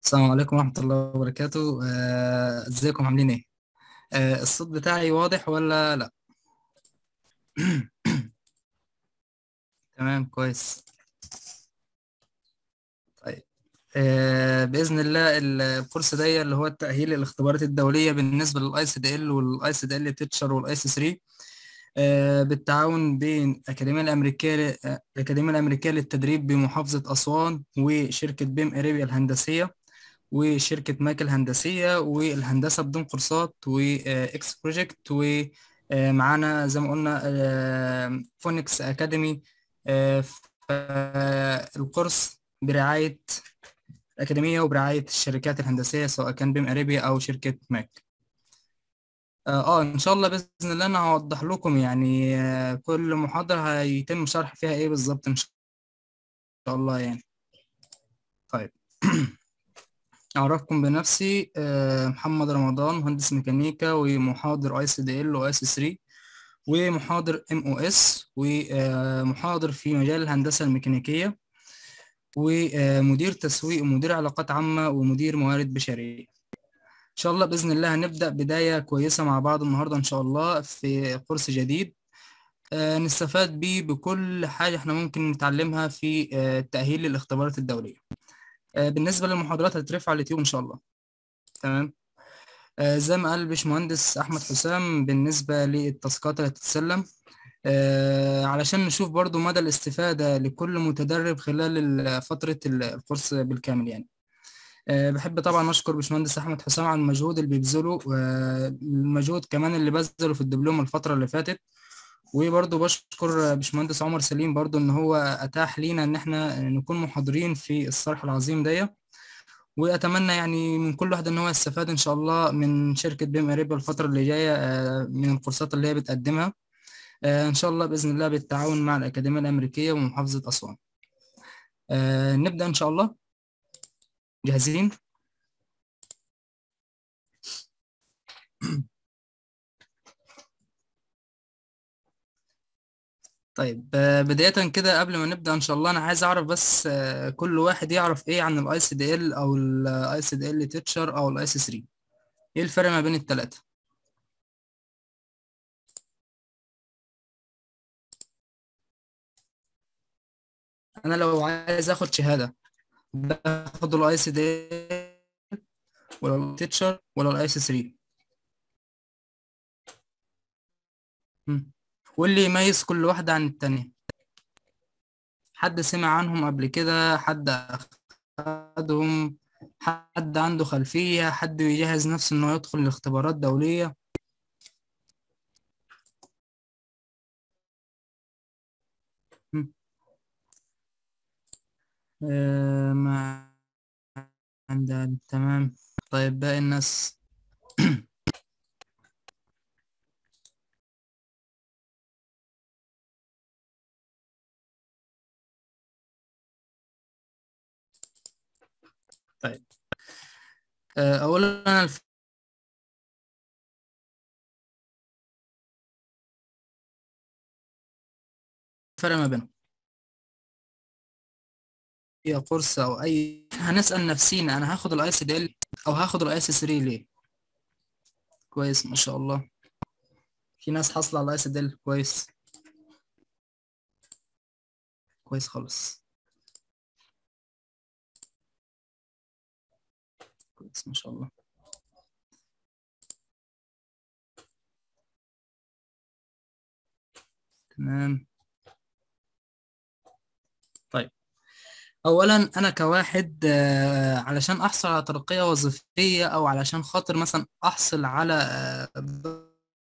السلام عليكم ورحمة الله وبركاته آه، ازيكم عاملين ايه؟ آه، الصوت بتاعي واضح ولا لا؟ تمام كويس طيب آه، بإذن الله ال- الكورس ده اللي هو التأهيل الاختبارات الدولية بالنسبة للاي سي دي ال والاي سي دي ال تيتشر والاي سي 3 آه، بالتعاون بين الأكاديمية الأمريكية آه، الأكاديمية الأمريكية للتدريب بمحافظة أسوان وشركة بيم إريبيا الهندسية وشركة ماك الهندسية والهندسة بدون كورسات وإكس بروجكت ومعانا زي ما قلنا آه، فونكس أكاديمي آه، فالكورس برعاية الأكاديمية وبرعاية الشركات الهندسية سواء كان بيم أريبيا أو شركة ماك اه آه، ان شاء الله باذن الله انا هوضح لكم يعني آه، كل محاضره هيتم شرح فيها ايه بالظبط ان شاء الله يعني طيب اعرفكم بنفسي آه، محمد رمضان مهندس ميكانيكا ومحاضر اي سي دي ال واي سي 3 ومحاضر ام او اس ومحاضر في مجال الهندسه الميكانيكيه ومدير تسويق ومدير علاقات عامه ومدير موارد بشريه ان شاء الله باذن الله هنبدا بدايه كويسه مع بعض النهارده ان شاء الله في كورس جديد آه، نستفاد بيه بكل حاجه احنا ممكن نتعلمها في آه، تاهيل للاختبارات الدوليه آه، بالنسبه للمحاضرات هتترفع على اليوتيوب ان شاء الله تمام آه، زي ما قال باشمهندس احمد حسام بالنسبه للتاسكات اللي هتتسلم آه، علشان نشوف برضو مدى الاستفاده لكل متدرب خلال ال- فتره ال- الكورس بالكامل يعني آه، بحب طبعا اشكر باشمهندس احمد حسام على المجهود اللي بيبذله والمجهود كمان اللي بذله في الدبلوم الفتره اللي فاتت وبرضه بشكر باشمهندس عمر سليم برضه ان هو اتاح لينا ان احنا نكون محاضرين في الصرح العظيم ده واتمنى يعني من كل واحد ان هو يستفاد ان شاء الله من شركه بيم اريبيا الفتره اللي جايه آه، من الكورسات اللي هي بتقدمها آه، ان شاء الله باذن الله بالتعاون مع الاكاديميه الامريكيه ومحافظه اسوان آه، نبدا ان شاء الله جاهزين طيب آه، بداية كده قبل ما نبدأ إن شاء الله أنا عايز أعرف بس آه، كل واحد يعرف إيه عن الأي سي دي إل أو الأي سي دي إل تيتشر أو الأي سي 3 إيه الفرق ما بين التلاتة؟ أنا لو عايز آخد شهادة باخد الأي سي دي ولا التيتشر ولا الأي سي 3 مم. واللي يميز كل واحدة عن التانية حد سمع عنهم قبل كده حد أخدهم حد عنده خلفية حد بيجهز نفسه إنه يدخل لاختبارات دولية مم. آه، ما عندها تمام طيب باقي الناس طيب آه، أولا أنا الفرق ما بينهم هي كورس أو أي هنسأل نفسينا أنا هاخد الأي سي دي إل أو هاخد الأي سي 3 ليه؟ كويس ما شاء الله في ناس حاصلة على الأي سي دي إل كويس كويس خالص كويس ما شاء الله تمام طيب اولا انا كواحد آه، علشان احصل على ترقية وظيفية او علشان خاطر مثلا احصل على آه،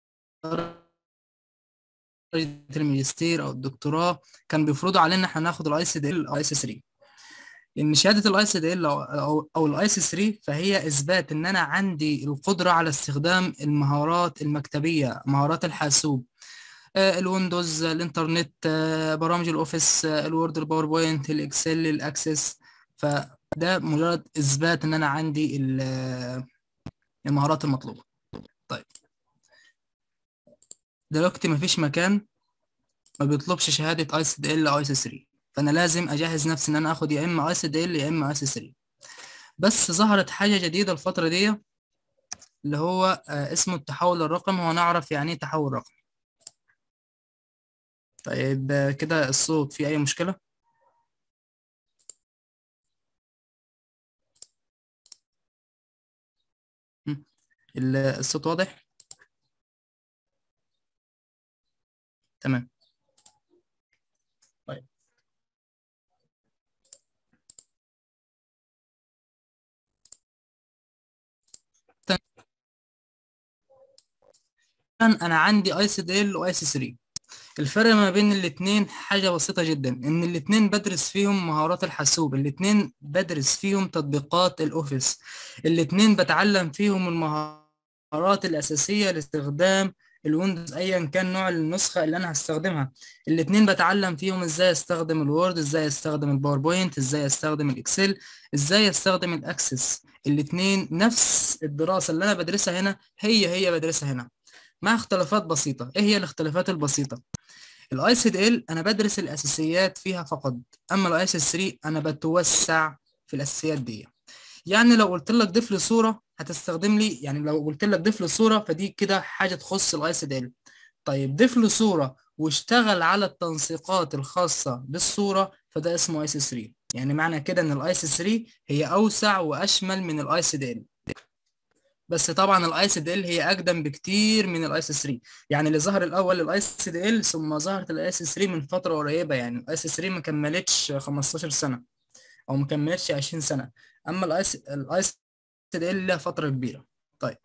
درجة الماجستير او الدكتوراه كان بيفرضوا علينا احنا ناخد الاي سي دي ال او الاي سي 3 ان شهاده الاي سي دي ال او او أو الاي سي 3 فهي اثبات ان انا عندي القدره على استخدام المهارات المكتبيه مهارات الحاسوب آه، الويندوز الانترنت آه، برامج الاوفيس آه، الوورد الباوربوينت الاكسل الاكسس فده مجرد اثبات ان انا عندي ال- آه، المهارات المطلوبه طيب دلوقتي مفيش مكان ما بيطلبش شهاده اي سي دي ال او اي سي 3 فانا لازم اجهز نفسي ان انا اخد يا اما اي سي دي ال يا اما اي سي 3 بس ظهرت حاجة جديدة الفترة دي اللي هو آه، اسمه التحول الرقمي ونعرف يعني ايه تحول رقمي طيب آه، كده الصوت فيه أي مشكلة؟ مم. ال- الصوت واضح؟ تمام طيب تمام. انا عندي اي سي دي ال واي سي 3 الفرق ما بين الاتنين حاجة بسيطة جدا ان الاتنين بدرس فيهم مهارات الحاسوب الاتنين بدرس فيهم تطبيقات الاوفيس الاتنين بتعلم فيهم المهارات الاساسية لاستخدام الويندوز ايا كان نوع النسخة اللي انا هستخدمها الاتنين بتعلم فيهم ازاي استخدم الوورد ازاي استخدم الباوربوينت ازاي استخدم الاكسل ازاي استخدم الاكسس الاتنين نفس الدراسة اللي انا بدرسها هنا هي هي بدرسها هنا مع اختلافات بسيطة ايه هي الاختلافات البسيطة الاي سي دي ال انا بدرس الاساسيات فيها فقط اما الاي سي 3 انا بتوسع في الاساسيات دي يعني لو قلت لك ضيف لي صوره هتستخدم لي يعني لو قلت لك ضيف لي صوره فدي كده حاجه تخص الاي سي دي ال طيب ضيف لي صوره واشتغل على التنسيقات الخاصه بالصوره فده اسمه اي سي 3 يعني معنى كده ان الاي سي 3 هي اوسع واشمل من الاي سي دي ال بس طبعا الاي سي دي ال هي اقدم بكتير من الاي سي 3 يعني اللي ظهر الاول الاي سي دي ال ثم ظهرت الاي سي 3 من فتره قريبه يعني الاي سي 3 ما كملتش 15 سنه او ما كملتش 20 سنه اما الاي سي الاي سي دي ال لها فتره كبيره طيب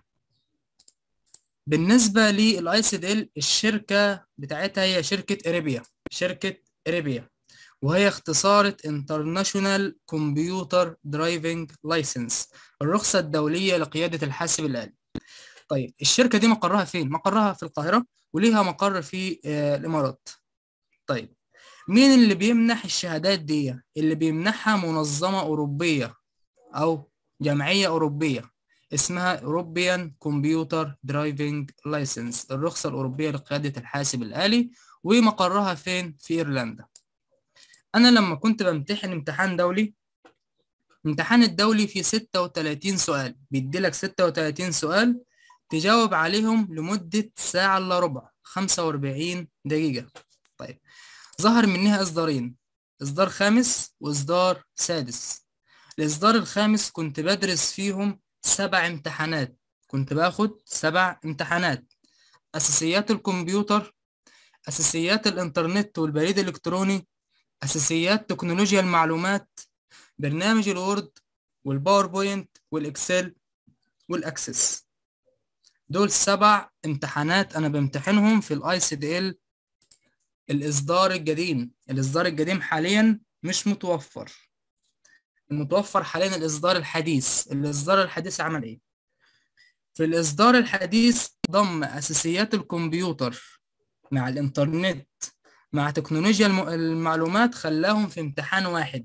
بالنسبه للاي سي دي ال الشركه بتاعتها هي شركه اريبيا شركه اريبيا وهي اختصارة International Computer Driving License الرخصة الدولية لقيادة الحاسب الآلي طيب الشركة دي مقرها فين؟ مقرها في القاهرة وليها مقر في آه الإمارات طيب مين اللي بيمنح الشهادات دي؟ اللي بيمنحها منظمة أوروبية أو جمعية أوروبية اسمها European Computer Driving License الرخصة الأوروبية لقيادة الحاسب الآلي ومقرها فين؟ في إيرلندا انا لما كنت بمتحن امتحان دولي امتحان الدولي فيه 36 سؤال بيديلك 36 سؤال تجاوب عليهم لمدة ساعة الا ربع 45 دقيقة طيب ظهر منها اصدارين اصدار خامس واصدار سادس الاصدار الخامس كنت بدرس فيهم سبع امتحانات كنت باخد سبع امتحانات اساسيات الكمبيوتر اساسيات الانترنت والبريد الالكتروني أساسيات تكنولوجيا المعلومات برنامج الوورد والباوربوينت والإكسل والأكسس دول سبع امتحانات أنا بمتحنهم في الآي سي دي إل الإصدار القديم الإصدار القديم حاليا مش متوفر المتوفر حاليا الإصدار الحديث الإصدار الحديث عمل إيه؟ في الإصدار الحديث ضم أساسيات الكمبيوتر مع الإنترنت مع تكنولوجيا الم... المعلومات خلاهم في امتحان واحد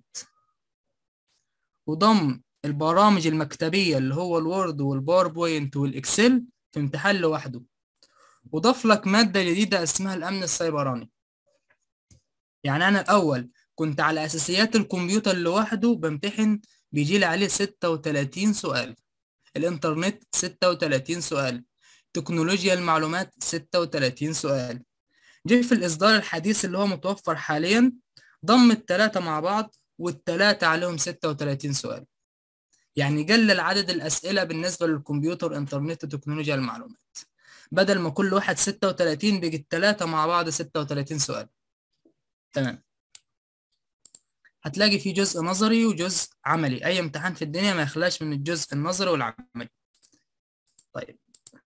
وضم البرامج المكتبية اللي هو الوورد والباوربوينت والإكسل في امتحان لوحده وضاف لك مادة جديدة اسمها الأمن السيبراني يعني أنا الأول كنت على أساسيات الكمبيوتر لوحده بمتحن بيجي لي عليه 36 سؤال الإنترنت 36 سؤال تكنولوجيا المعلومات 36 سؤال جه في الإصدار الحديث اللي هو متوفر حاليا ضم التلاتة مع بعض والتلاتة عليهم 36 سؤال يعني قلل عدد الأسئلة بالنسبة للكمبيوتر إنترنت وتكنولوجيا المعلومات بدل ما كل واحد 36 بيجي التلاتة مع بعض 36 سؤال تمام هتلاقي فيه جزء نظري وجزء عملي أي امتحان في الدنيا ما يخلاش من الجزء النظري والعملي طيب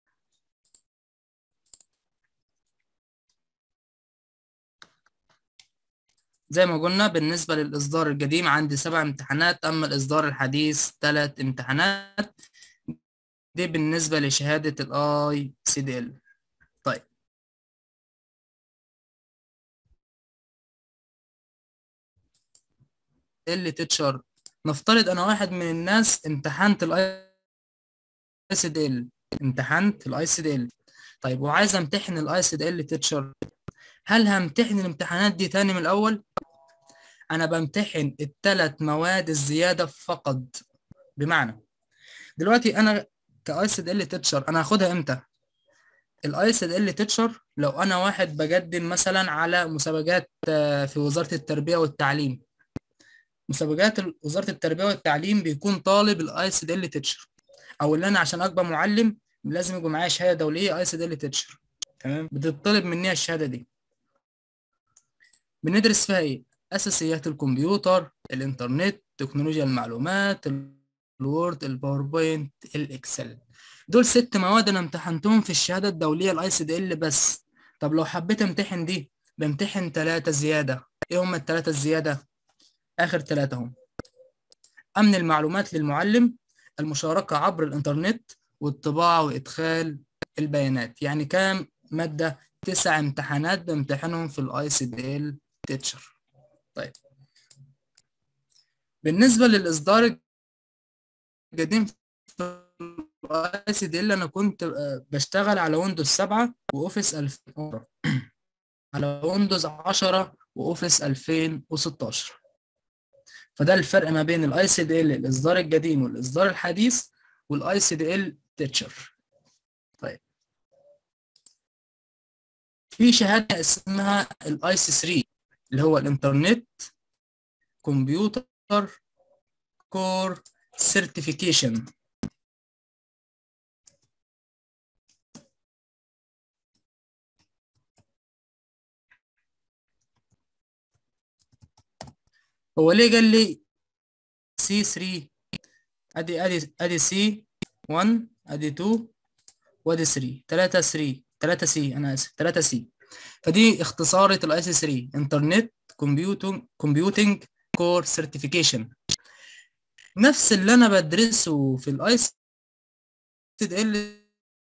زي ما قلنا بالنسبة للإصدار القديم عندي سبع امتحانات أما الإصدار الحديث ثلاث امتحانات دي بالنسبة لشهادة الاي سي دي ال طيب اللي تتشر نفترض أنا واحد من الناس امتحنت الاي سي دي ال امتحنت الاي سي دي ال طيب وعايز امتحن الاي سي دي ال تتشر هل همتحن الامتحانات دي تاني من الأول؟ أنا بمتحن التلات مواد الزيادة فقط بمعنى دلوقتي انا كاي سي دي ال تيتشر انا هاخدها امتى الاي سي دي ال تيتشر لو انا واحد بقدم مثلا على مسابقات في وزاره التربيه والتعليم مسابقات وزاره التربيه والتعليم بيكون طالب الاي سي دي ال تيتشر او اللي انا عشان ابقى معلم لازم يكون معايا شهاده دوليه اي سي دي ال تيتشر تمام بتطلب مني الشهاده دي بندرس فيها ايه اساسيات الكمبيوتر الانترنت تكنولوجيا المعلومات الوورد الباوربوينت الاكسل دول ست مواد انا امتحنتهم في الشهاده الدوليه الاي سي دي ال بس طب لو حبيت امتحن دي بامتحن ثلاثه زياده ايه هم الثلاثه الزياده اخر ثلاثه هم امن المعلومات للمعلم المشاركه عبر الانترنت والطباعه وادخال البيانات يعني كام ماده تسع امتحانات بامتحنهم في الاي سي دي ال تيتشر طيب بالنسبه للاصدار القديم في الاي سي دي ال انا كنت بشتغل على ويندوز 7 واوفيس 2000 على ويندوز 10 واوفيس 2016 فده الفرق ما بين الاي سي دي ال الاصدار القديم والاصدار الحديث والاي سي دي ال تيتشر طيب في شهاده اسمها الاي سي 3 اللي هو الانترنت كمبيوتر كور سيرتيفيكيشن هو ليه قال لي سي 3 ادي ادي ادي سي 1 ادي 2 وادي 3 3 3 3 سي انا اسف 3 سي فدي اختصارة الاي سي 3 انترنت كمبيوتنج كمبيوتنج كور سيرتيفيكيشن نفس اللي انا بدرسه في الاي سي ال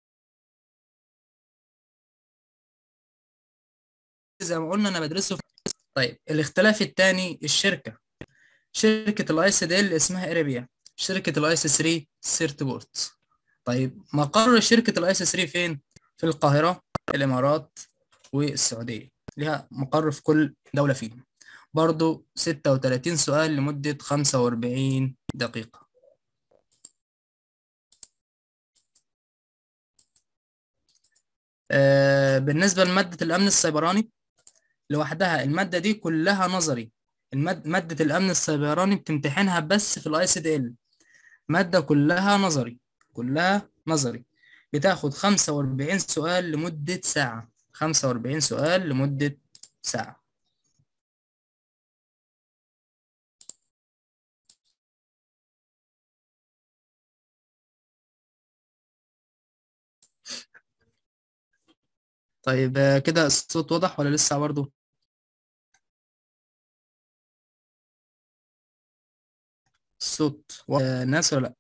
زي ما قلنا انا بدرسه في طيب الاختلاف الثاني الشركه شركه الاي سي دي ال اسمها اريبيا شركه الاي سي 3 سيرت بورت طيب مقر شركه الاي سي 3 فين في القاهره الامارات والسعوديه ليها مقر في كل دوله فيهم برضو 36 سؤال لمده 45 دقيقه آه بالنسبه لماده الامن السيبراني لوحدها المادة دي كلها نظري الماد... مادة الأمن السيبراني بتمتحنها بس في الاي سي دي ال مادة كلها نظري كلها نظري بتاخد 45 سؤال لمدة ساعة 45 سؤال لمدة ساعة طيب كده الصوت واضح ولا لسه برضه؟ الصوت ناس ولا لا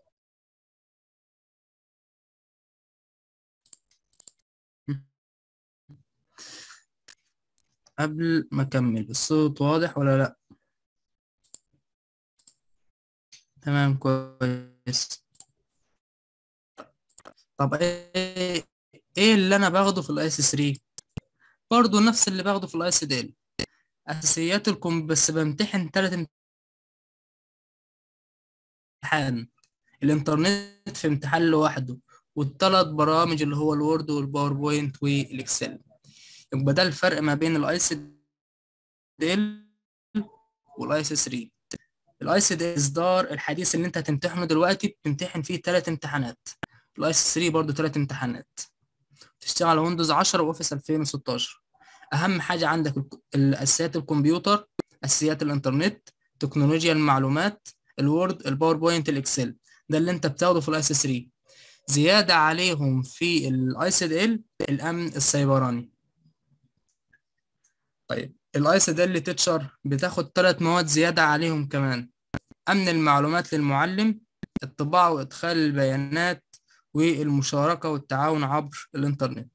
قبل ما اكمل الصوت واضح ولا لا تمام كويس طب ايه ايه اللي انا باخده في الاي سي 3 برضه نفس اللي باخده في الاي سي دي اساسيات الكم بس بمتحن ثلاث امتحان الانترنت في امتحان لوحده والثلاث برامج اللي هو الوورد والباوربوينت والاكسل يبقى ده الفرق ما بين الاي سي دي والاي سي 3 الاي سي دي اصدار الحديث اللي انت هتمتحنه دلوقتي بتمتحن فيه ثلاث امتحانات الاي سي 3 برضه ثلاث امتحانات تشتغل على ويندوز 10 واوفيس 2016 اهم حاجه عندك الاساسيات الكمبيوتر اساسيات الانترنت تكنولوجيا المعلومات الوورد الباوربوينت الاكسل ده اللي انت بتاخده في الاي سي 3 زياده عليهم في الاي سي دي ال الامن السيبراني طيب الاي سي دي ال تيتشر بتاخد ثلاث مواد زياده عليهم كمان امن المعلومات للمعلم الطباعه وادخال البيانات والمشاركه والتعاون عبر الانترنت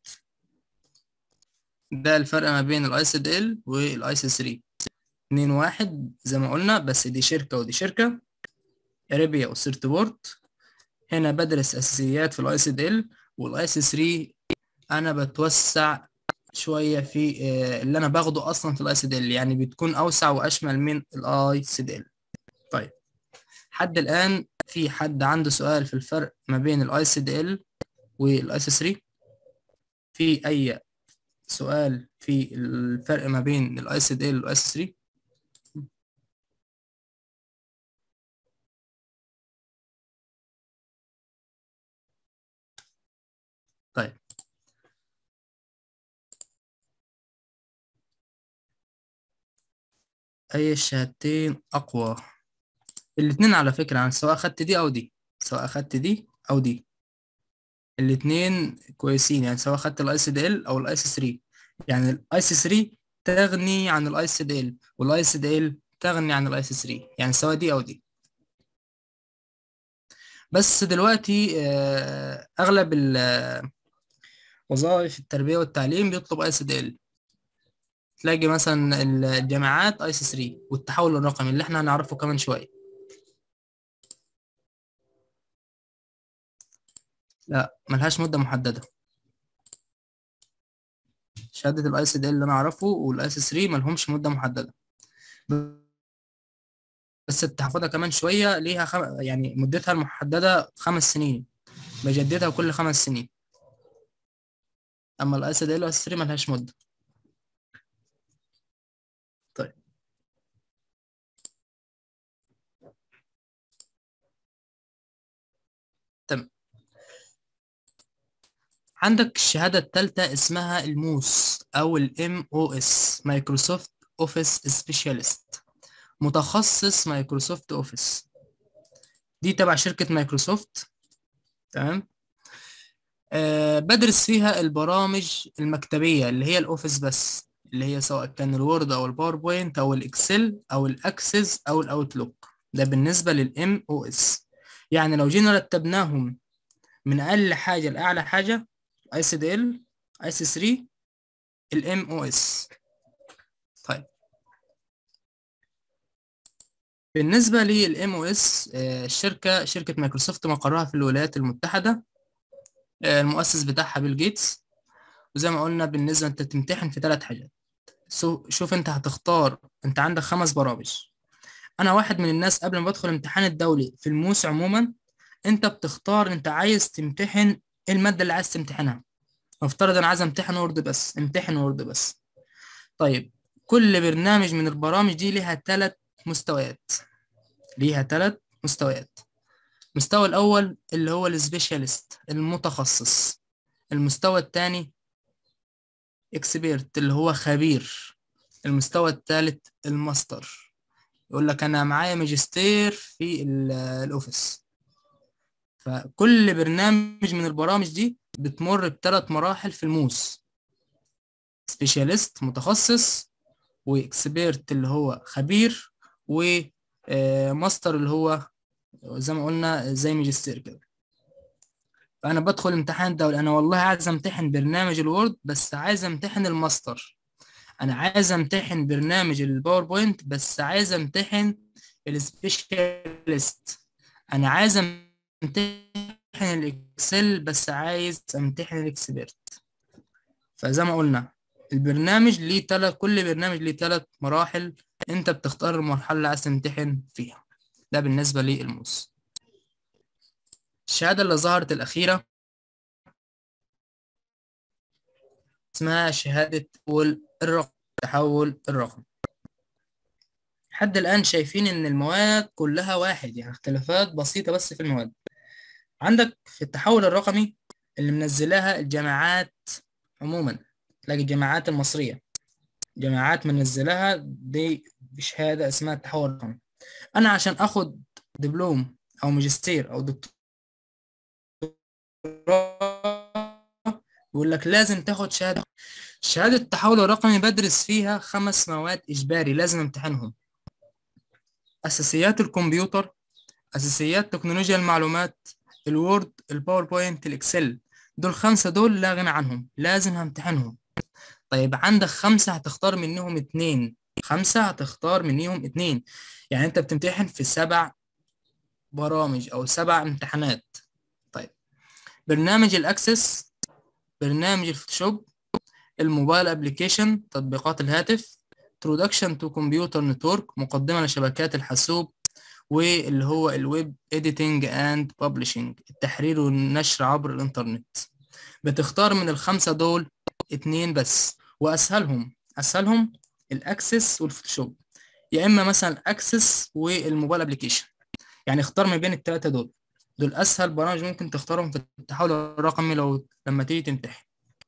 ده الفرق ما بين الاي سي دي ال والاي سي 3 اتنين واحد زي ما قلنا بس دي شركه ودي شركه اريبيا وسيرت بورت هنا بدرس اساسيات في الاي سي دي ال والاي سي 3 انا بتوسع شويه في اللي انا باخده اصلا في الاي سي دي ال يعني بتكون اوسع واشمل من الاي سي دي ال طيب حد الان في حد عنده سؤال في الفرق ما بين الاي سي دي ال والاي سي 3 في اي سؤال في الفرق ما بين الاي سي دي ال والاي سي 3 طيب أي الشهادتين أقوى الاتنين على فكرة يعني سواء أخدت دي أو دي سواء أخدت دي أو دي الاتنين كويسين يعني سواء أخدت الأي سي دي ال أو الأي سي 3 يعني الأي سي 3 تغني عن الأي سي دي ال والأي سي دي ال تغني عن الأي سي 3 يعني سواء دي أو دي بس دلوقتي آه، أغلب وظائف التربية والتعليم بيطلب اي سي دي ال تلاقي مثلا الجامعات اي سي 3 والتحول الرقمي اللي احنا هنعرفه كمان شوية لا ملهاش مدة محددة شهادة الاي سي دي اللي انا اعرفه والاي سي 3 ملهمش مدة محددة بس تاخدها كمان شوية ليها خم... يعني مدتها المحددة خمس سنين بجددها كل خمس سنين اما الاس دي ال والاس 3 ملهاش مده طيب تمام عندك الشهادة الثالثة اسمها الموس أو الام او اس مايكروسوفت اوفيس سبيشاليست متخصص مايكروسوفت اوفيس دي تبع شركة مايكروسوفت تمام أه بدرس فيها البرامج المكتبية اللي هي الأوفيس بس اللي هي سواء كان الوورد أو الباوربوينت أو الإكسل أو الأكسس أو الأوتلوك ده بالنسبة للإم أو إس يعني لو جينا رتبناهم من أقل حاجة لأعلى حاجة اي سي دي ال اي سي 3 الام او اس طيب بالنسبة للام او اس الشركة شركة مايكروسوفت مقرها في الولايات المتحدة المؤسس بتاعها بيل جيتس وزي ما قلنا بالنسبة انت تمتحن في ثلاث حاجات شوف انت هتختار انت عندك خمس برامج انا واحد من الناس قبل ما بدخل امتحان الدولي في الموس عموما انت بتختار انت عايز تمتحن ايه المادة اللي عايز تمتحنها نفترض انا عايز امتحن وورد بس امتحن وورد بس طيب كل برنامج من البرامج دي ليها ثلاث مستويات ليها ثلاث مستويات المستوى الأول اللي هو السبيشاليست المتخصص المستوى الثاني اكسبيرت اللي هو خبير المستوى الثالث الماستر يقول لك أنا معايا ماجستير في الأوفيس فكل برنامج من البرامج دي بتمر بثلاث مراحل في الموس سبيشاليست متخصص واكسبيرت اللي هو خبير وماستر اللي هو زي ما قلنا زي ماجستير كده فانا بدخل امتحان دولي انا والله عايز امتحن برنامج الوورد بس عايز امتحن الماستر انا عايز امتحن برنامج الباوربوينت بس عايز امتحن السبيشاليست انا عايز امتحن الاكسل بس عايز امتحن الاكسبيرت فزي ما قلنا البرنامج ليه تلات كل برنامج ليه تلات مراحل انت بتختار المرحلة اللي عايز تمتحن فيها ده بالنسبة للموس الشهادة اللي ظهرت الأخيرة اسمها شهادة الرقم تحول الرقم لحد الآن شايفين إن المواد كلها واحد يعني اختلافات بسيطة بس في المواد عندك في التحول الرقمي اللي منزلاها الجامعات عموما تلاقي الجامعات المصرية جامعات منزلاها دي بشهادة اسمها التحول الرقمي أنا عشان أخد دبلوم أو ماجستير أو دكتوراه يقول لك لازم تاخد شهادة شهادة التحول الرقمي بدرس فيها خمس مواد إجباري لازم امتحنهم أساسيات الكمبيوتر أساسيات تكنولوجيا المعلومات الوورد الباوربوينت الإكسل دول خمسة دول لا غنى عنهم لازم همتحنهم طيب عندك خمسة هتختار منهم اتنين خمسة هتختار منهم اتنين يعني انت بتمتحن في سبع برامج او سبع امتحانات طيب برنامج الاكسس برنامج الفوتوشوب الموبايل ابلكيشن تطبيقات الهاتف introduction to computer network مقدمة لشبكات الحاسوب واللي هو الويب اديتنج اند ببلشنج التحرير والنشر عبر الانترنت بتختار من الخمسة دول اتنين بس واسهلهم اسهلهم الاكسس والفوتوشوب يا اما مثلا اكسس والموبايل ابلكيشن يعني اختار ما بين الثلاثه دول دول اسهل برامج ممكن تختارهم في التحول الرقمي لو لما تيجي تمتحن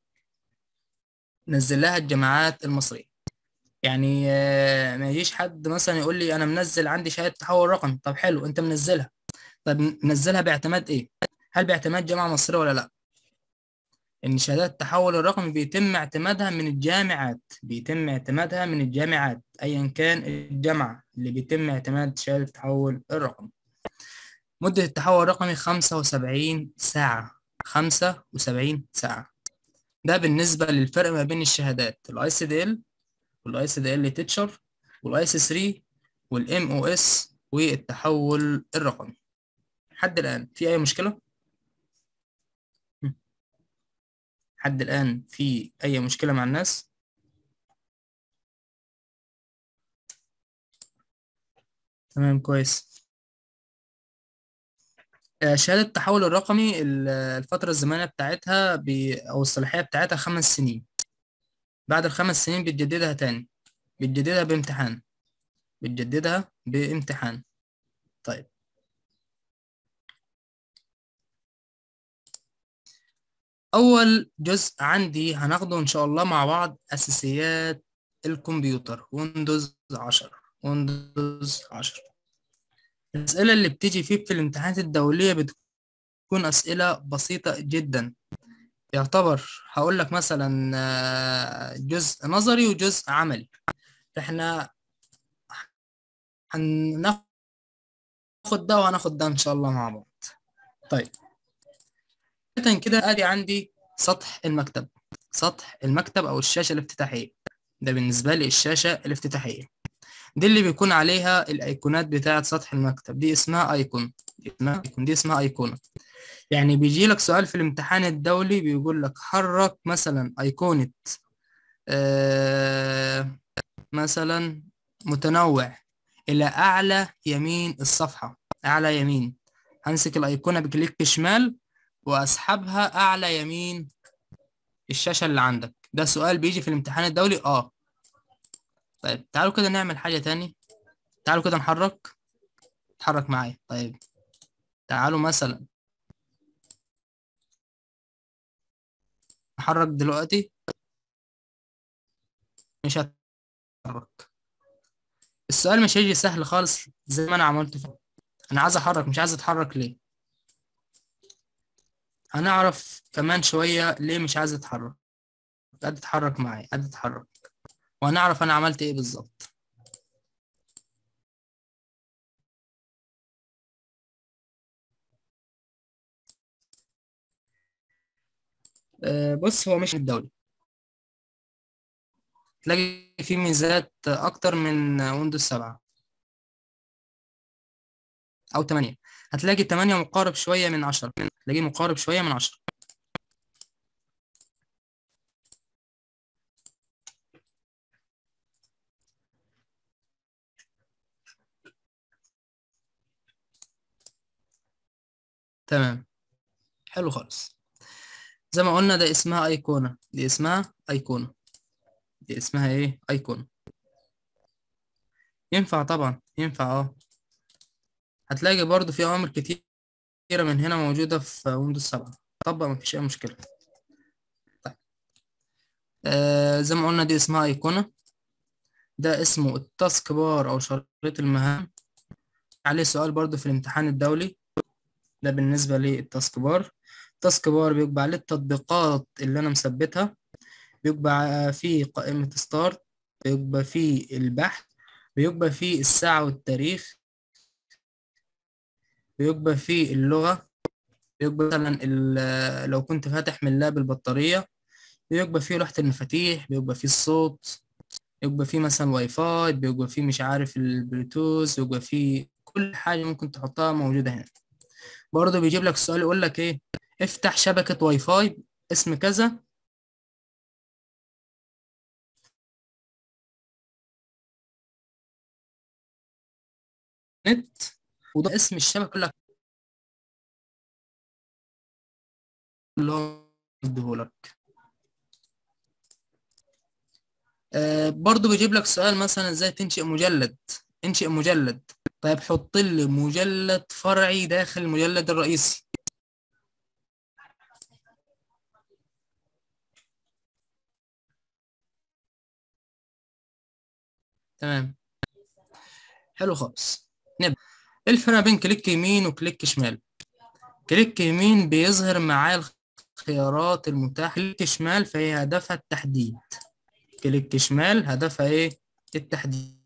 نزل لها الجامعات المصريه يعني آه، ما يجيش حد مثلا يقول لي انا منزل عندي شهاده تحول رقمي طب حلو انت منزلها طب منزلها باعتماد ايه هل باعتماد جامعه مصريه ولا لا ان شهادات التحول الرقمي بيتم اعتمادها من الجامعات بيتم اعتمادها من الجامعات ايا كان الجامعه اللي بيتم اعتماد شهاده التحول الرقمي مده التحول الرقمي 75 ساعه 75 ساعه ده بالنسبه للفرق ما بين الشهادات الاي سي دي ال والاي سي دي ال تيتشر والاي سي 3 والام او اس والتحول الرقمي لحد الان في اي مشكله حد الآن في أي مشكلة مع الناس؟ تمام كويس آه، شهادة التحول الرقمي ال- الفترة الزمنية بتاعتها ب... أو الصلاحية بتاعتها خمس سنين بعد الخمس سنين بتجددها تاني بتجددها بامتحان بتجددها بامتحان طيب أول جزء عندي هناخده إن شاء الله مع بعض أساسيات الكمبيوتر ويندوز 10 ويندوز 10 الأسئلة اللي بتيجي فيه في الامتحانات الدولية بتكون أسئلة بسيطة جدا يعتبر هقول لك مثلا آه، جزء نظري وجزء عملي احنا هناخد ده وهناخد ده إن شاء الله مع بعض طيب بداية كده ادي عندي سطح المكتب سطح المكتب او الشاشة الافتتاحية ده بالنسبة لي الشاشة الافتتاحية دي اللي بيكون عليها الايقونات بتاعة سطح المكتب دي اسمها ايكون دي اسمها ايكون دي اسمها ايقونة يعني بيجي لك سؤال في الامتحان الدولي بيقول لك حرك مثلا ايقونة آه مثلا متنوع الى اعلى يمين الصفحة اعلى يمين همسك الايقونة بكليك شمال واسحبها اعلى يمين الشاشة اللي عندك ده سؤال بيجي في الامتحان الدولي اه طيب تعالوا كده نعمل حاجة تاني تعالوا كده نحرك اتحرك معايا طيب تعالوا مثلا نحرك دلوقتي مش هتحرك السؤال مش هيجي سهل خالص زي ما انا عملت فيه انا عايز احرك مش عايز اتحرك ليه هنعرف كمان شوية ليه مش عايز اتحرك قاعد اتحرك معايا قاعد اتحرك وهنعرف انا عملت ايه بالظبط أه بص هو مش الدولي تلاقي فيه ميزات اكتر من ويندوز 7 او 8 هتلاقي 8 مقارب شوية من 10 هتلاقيه مقارب شوية من 10 تمام حلو خالص زي ما قلنا ده اسمها ايقونة دي اسمها ايقونة دي اسمها ايه ايقونة ينفع طبعا ينفع اه هتلاقي برضو في اوامر كتيرة من هنا موجودة في ويندوز 7 طبق مفيش اي مشكلة طيب آه زي ما قلنا دي اسمها ايقونة ده اسمه التاسك بار او شريط المهام عليه سؤال برضو في الامتحان الدولي ده بالنسبة للتاسك بار التاسك بار بيبقى عليه التطبيقات اللي انا مثبتها بيبقى فيه قائمة ستارت بيبقى فيه البحث بيبقى فيه الساعة والتاريخ بيبقى فيه اللغة بيبقى مثلا ال- لو كنت فاتح من لاب البطارية بيبقى فيه لوحة المفاتيح بيبقى فيه الصوت بيبقى فيه مثلا واي فاي بيبقى فيه مش عارف البلوتوث بيبقى فيه كل حاجة ممكن تحطها موجودة هنا برضه بيجيب لك السؤال يقول لك ايه افتح شبكة واي فاي اسم كذا نت وده اسم الشبكه لك اللي هو اديهولك آه برضو بيجيب لك سؤال مثلا ازاي تنشئ مجلد انشئ مجلد طيب حط لي مجلد فرعي داخل المجلد الرئيسي تمام حلو خالص نبدأ ايه الفرق بين كليك يمين وكليك شمال كليك يمين بيظهر معاه الخيارات المتاحة كليك شمال فهي هدفها التحديد كليك شمال هدفها ايه التحديد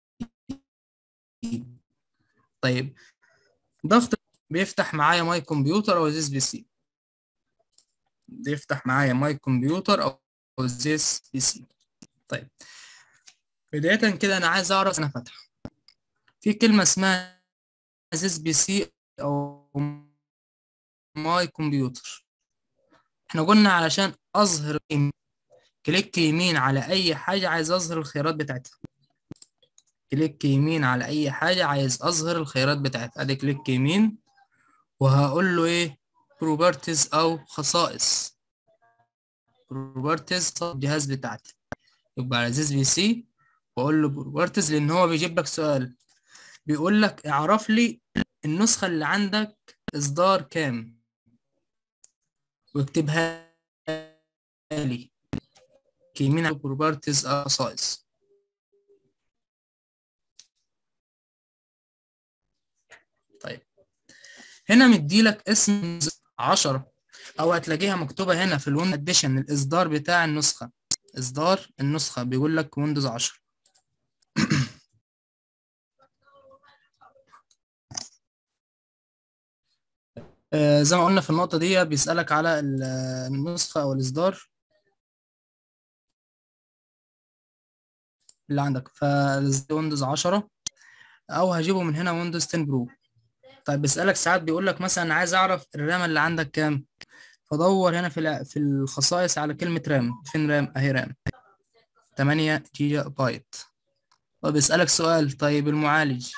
طيب ضغط بيفتح معايا ماي كمبيوتر او زيس بي سي بيفتح معايا ماي كمبيوتر او زيس بي سي طيب بداية كده انا عايز اعرف انا فاتحه في كلمة اسمها زيس بي سي او ماي كمبيوتر احنا قلنا علشان اظهر كليك يمين على اي حاجة عايز اظهر الخيارات بتاعتها كليك يمين على اي حاجة عايز اظهر الخيارات بتاعتها ادي كليك يمين وهقول له ايه بروبرتيز او خصائص بروبرتيز الجهاز بتاعتي يبقى على زيز بي سي واقول له بروبرتيز لان هو بيجيب لك سؤال بيقول لك اعرف لي النسخة اللي عندك اصدار كام واكتبها لي يمين على بروبرتيز او خصائص طيب هنا مديلك اسم 10 او هتلاقيها مكتوبه هنا في الويندوز اديشن الاصدار بتاع النسخه اصدار النسخه بيقول لك ويندوز 10 آه زي ما قلنا في النقطه دي بيسالك على النسخه او الاصدار اللي عندك فويندوز 10 او هجيبه من هنا ويندوز 10 برو طيب بيسألك ساعات بيقول لك مثلا عايز اعرف الرام اللي عندك كام فدور هنا في في الخصائص على كلمة رام فين رام اهي رام 8 جيجا بايت طب بيسألك سؤال طيب المعالج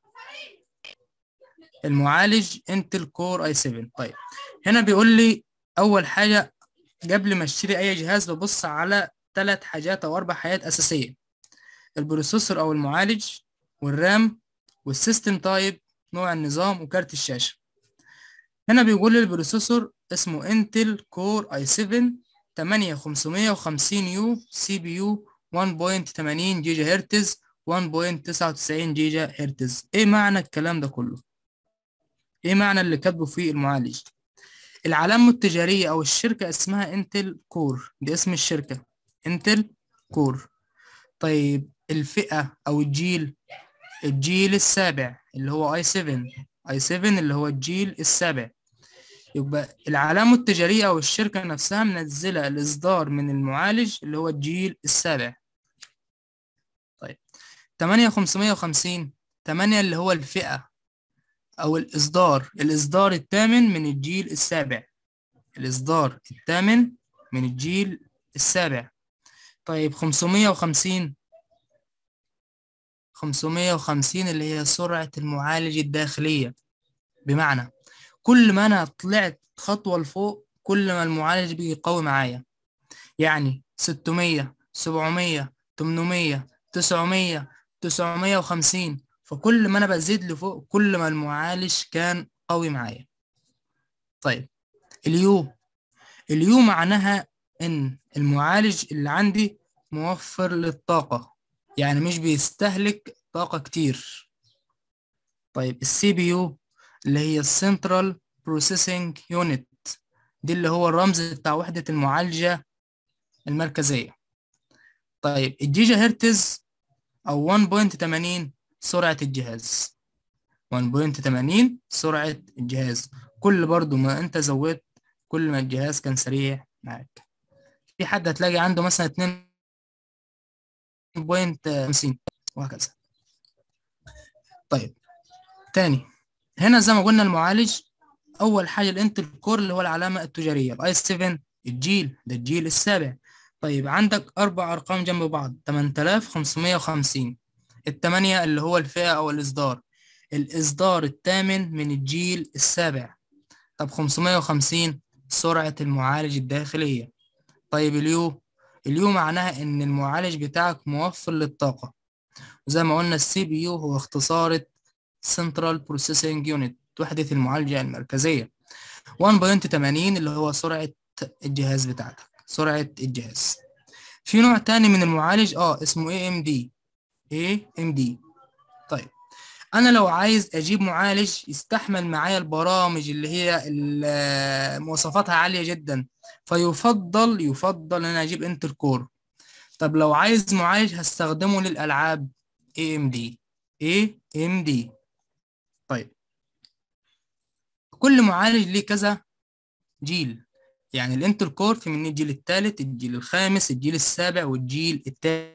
المعالج انتل كور اي 7 طيب هنا بيقول لي اول حاجة قبل ما اشتري اي جهاز ببص على ثلاث حاجات او اربع حاجات اساسية البروسيسور او المعالج والرام والسيستم تايب نوع النظام وكارت الشاشة هنا بيقول لي البروسيسور اسمه انتل كور اي 7 8550 يو سي بي يو 1.80 جيجا هرتز 1.99 جيجا هرتز ايه معنى الكلام ده كله ايه معنى اللي كاتبه فيه المعالج العلامة التجارية او الشركة اسمها انتل كور دي اسم الشركة انتل كور طيب الفئة او الجيل الجيل السابع اللي هو اي 7 اي 7 اللي هو الجيل السابع يبقى العلامة التجارية او الشركة نفسها منزلة الاصدار من المعالج اللي هو الجيل السابع طيب 8550 8 اللي هو الفئة او الاصدار الاصدار الثامن من الجيل السابع الاصدار الثامن من الجيل السابع طيب 550 550 اللي هي سرعة المعالج الداخلية بمعنى كل ما أنا طلعت خطوة لفوق كل ما المعالج بيجي قوي معايا يعني 600 700 800 900 950 فكل ما أنا بزيد لفوق كل ما المعالج كان قوي معايا طيب اليو اليو معناها إن المعالج اللي عندي موفر للطاقة يعني مش بيستهلك طاقة كتير طيب السي بي يو اللي هي السنترال بروسيسنج يونت دي اللي هو الرمز بتاع وحدة المعالجة المركزية طيب الجيجا هرتز أو 1.80 سرعة الجهاز 1.80 سرعة الجهاز كل برضو ما أنت زودت كل ما الجهاز كان سريع معاك في حد هتلاقي عنده مثلا 2 بوينت 50 وهكذا طيب تاني هنا زي ما قلنا المعالج اول حاجه الانتل كور اللي هو العلامه التجاريه الاي 7 الجيل ده الجيل السابع طيب عندك اربع ارقام جنب بعض 8550 الثمانية اللي هو الفئه او الاصدار الإصدار الثامن من الجيل السابع طب 550 سرعة المعالج الداخلية طيب اليو اليو معناها إن المعالج بتاعك موفر للطاقة وزي ما قلنا السي بي يو هو اختصارة Central Processing Unit وحدة المعالجة المركزية 1.80 اللي هو سرعة الجهاز بتاعتك سرعة الجهاز في نوع تاني من المعالج اه اسمه AMD AMD طيب انا لو عايز اجيب معالج يستحمل معايا البرامج اللي هي ال- مواصفاتها عالية جدا فيفضل يفضل ان انا اجيب انتل كور طب لو عايز معالج هستخدمه للالعاب AMD AMD طيب كل معالج ليه كذا جيل يعني الانتل كور في منه الجيل الثالث الجيل الخامس الجيل السابع والجيل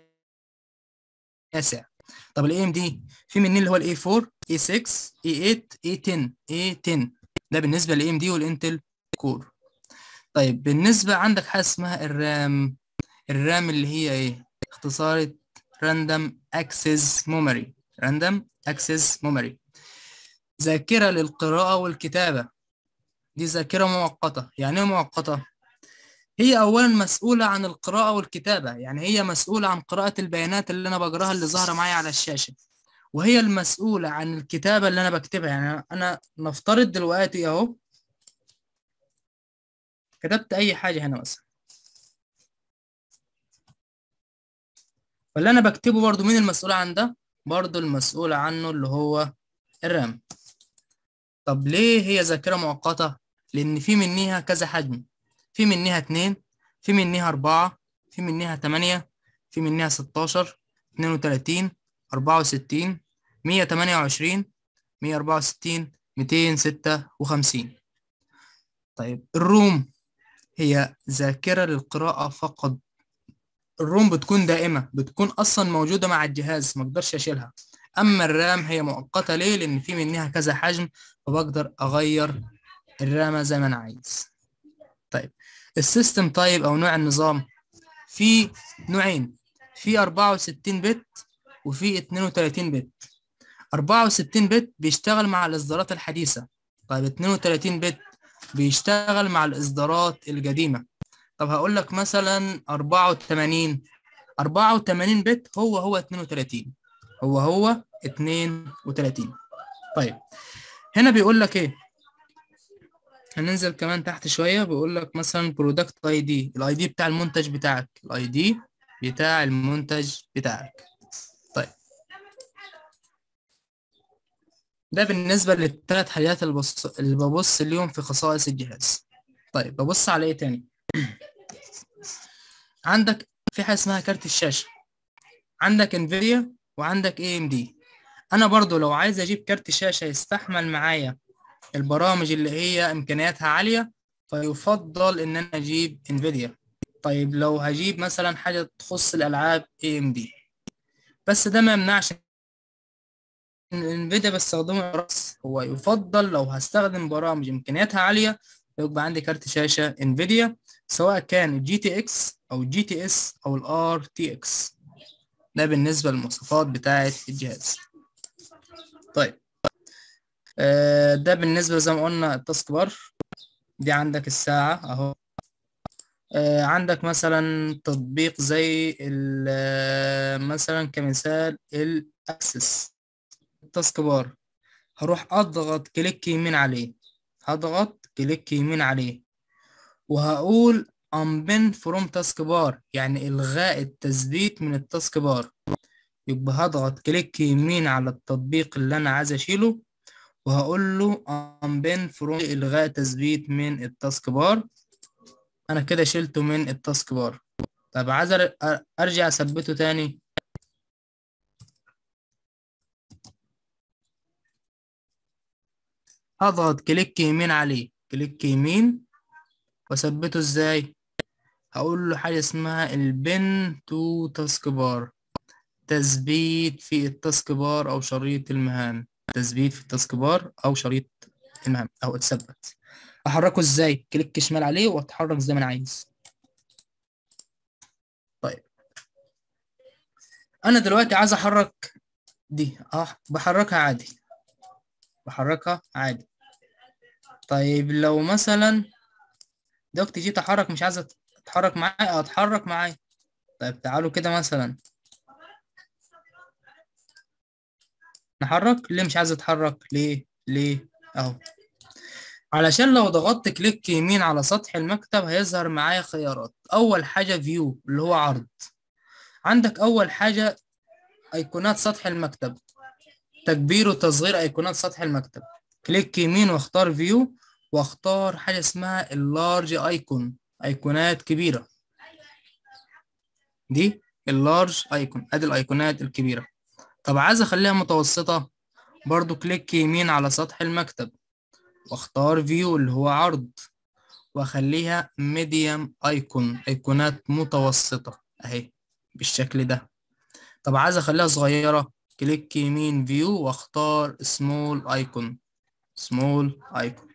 التاسع طب الاي ام دي في منه اللي هو الاي 4 اي 6 اي 8 اي 10 اي 10 ده بالنسبه للاي ام دي والانتل كور طيب بالنسبه عندك حاجه اسمها الرام الرام اللي هي ايه اختصارة Random Access Memory Random Access Memory ذاكرة للقراءة والكتابة دي ذاكرة مؤقتة يعني ايه مؤقتة هي أولا مسؤولة عن القراءة والكتابة يعني هي مسؤولة عن قراءة البيانات اللي أنا بقراها اللي ظاهرة معايا على الشاشة وهي المسؤولة عن الكتابة اللي أنا بكتبها يعني أنا نفترض دلوقتي أهو كتبت أي حاجة هنا مثلا فاللي أنا بكتبه برضو مين المسؤول عن ده؟ برضو المسؤول عنه اللي هو الرام طب ليه هي ذاكرة مؤقتة؟ لأن في منيها كذا حجم في منيها اتنين في منيها أربعة في منيها تمانية في منيها ستاشر اتنين وتلاتين أربعة وستين مية تمانية وعشرين مية أربعة وستين ميتين ستة وخمسين طيب الروم هي ذاكرة للقراءة فقط الروم بتكون دائمة بتكون أصلا موجودة مع الجهاز مقدرش أشيلها أما الرام هي مؤقتة ليه؟ لأن في منها كذا حجم فبقدر أغير الرامة زي ما أنا عايز طيب السيستم تايب أو نوع النظام في نوعين في 64 بت وفي 32 بت 64 بت بيشتغل مع الإصدارات الحديثة طيب 32 بت بيشتغل مع الإصدارات القديمة طب هقول لك مثلا 84 84 بت هو هو 32 هو هو 32 طيب هنا بيقول لك ايه هننزل كمان تحت شويه بيقول لك مثلا برودكت اي دي الاي دي بتاع المنتج بتاعك الاي دي بتاع المنتج بتاعك طيب ده بالنسبه للثلاث حاجات اللي ببص اللي ببص اليوم في خصائص الجهاز طيب ببص على ايه تاني عندك في حاجه اسمها كارت الشاشه عندك انفيديا وعندك اي ام دي انا برضو لو عايز اجيب كارت شاشه يستحمل معايا البرامج اللي هي امكانياتها عاليه فيفضل ان انا اجيب انفيديا طيب لو هجيب مثلا حاجه تخص الالعاب اي ام دي بس ده ما يمنعش ان انفيديا بستخدمه رأس هو يفضل لو هستخدم برامج امكانياتها عاليه يبقى عندي كارت شاشه انفيديا سواء كان جي تي اكس او جي تي اس او الار تي اكس ده بالنسبه للمواصفات بتاعه الجهاز طيب آه ده بالنسبه زي ما قلنا التاسك بار دي عندك الساعه اهو آه عندك مثلا تطبيق زي مثلا كمثال الاكسس التاسك بار هروح اضغط كليك يمين عليه هضغط كليك يمين عليه وهقول unpin from task bar يعني إلغاء التثبيت من التاسك بار يبقى هضغط كليك يمين على التطبيق اللي أنا عايز أشيله وهقول له unpin from إلغاء تثبيت من التاسك بار أنا كده شلته من التاسك بار طب عايز أرجع أثبته تاني هضغط كليك يمين عليه كليك يمين واثبته ازاي هقول له حاجه اسمها البن تو تاسك بار تثبيت في التاسك بار او شريط المهام تثبيت في التاسك بار او شريط المهام او اتثبت احركه ازاي كليك شمال عليه واتحرك زي ما انا عايز طيب انا دلوقتي عايز احرك دي اه بحركها عادي بحركها عادي طيب لو مثلا دلوقتي جيت احرك مش عايزه تتحرك معايا اتحرك معايا طيب تعالوا كده مثلا نحرك ليه مش عايز اتحرك ليه ليه اهو علشان لو ضغطت كليك يمين على سطح المكتب هيظهر معايا خيارات اول حاجه فيو اللي هو عرض عندك اول حاجه ايقونات سطح المكتب تكبير وتصغير ايقونات سطح المكتب كليك يمين واختار فيو واختار حاجه اسمها اللارج ايكون ايقونات كبيره دي اللارج ايكون ادي الايقونات الكبيره طب عايز اخليها متوسطه برضو كليك يمين على سطح المكتب واختار فيو اللي هو عرض واخليها ميديوم ايكون ايقونات متوسطه اهي بالشكل ده طب عايز اخليها صغيره كليك يمين فيو واختار سمول ايكون سمول ايكون